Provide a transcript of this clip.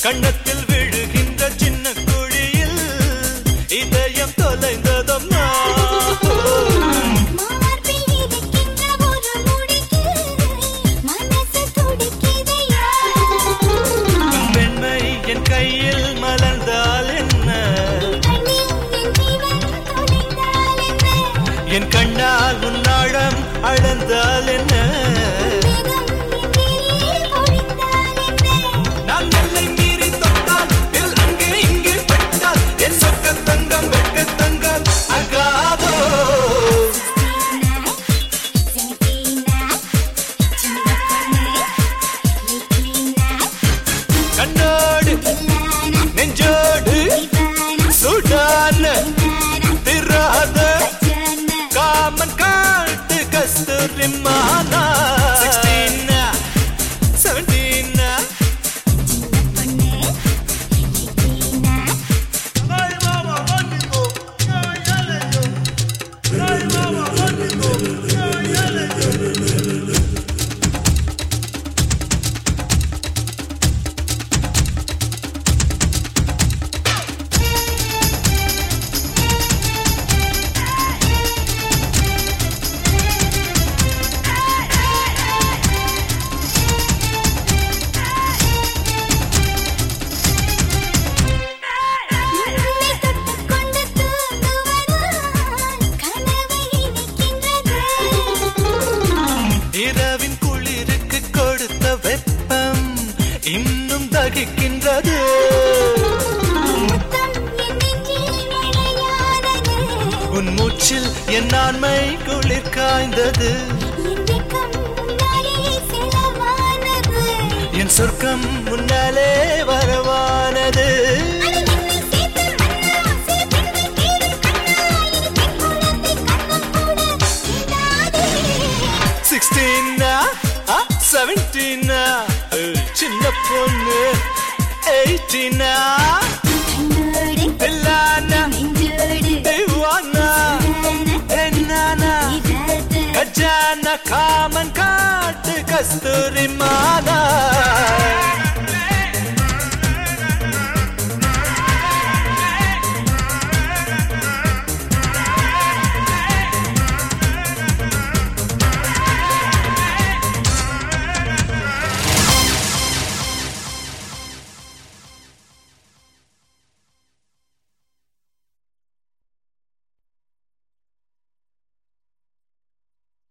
கண்ணத்தில் விழுகின்ற சின்ன குழியில் இதயம் தொலைந்ததம்மா மார்பில் இருக்கின்ற ஒரு முடிக்கு மனசு துடிக்குதையா பெண்மை என் கையில் மலர்ந்தால் என்ன கண்ணில் என் ஜீவன் தொலைந்தால் என்ன என் கண்ணால் உன்னாழம் அளந்தால் என்ன வேகம் என் மேலே பொழிந்தால் என்ன நான் எல்லை மீறி தொட்டால் இல் அங்கே இங்கே பட்டால் என் சொக்க தங்கம் வெட்க தங்கம் அகாதோ கண்ணோடு நெஞ்சோடு சுடான திராத காமன் காட்டு கஸ்தூரிமானா சிக்ஸ்டீனா செவன்டீனா இரவின் குளிருக்கு கொடுத்த வெப்பம் இன்னும் தகிக்கின்றது உன் மூச்சில் என் ஆண்மை குளிர் காய்ந்தது என் சொர்க்கம் முன்னாலே வரவானது சிக்ஸ்டீனா செவன்டீனா சின்ன பொண்ணு எயிட்டீனா எல்லானா திவானா என்னானா கஜானா காமன் காட்டு கஸ்தூரி மானா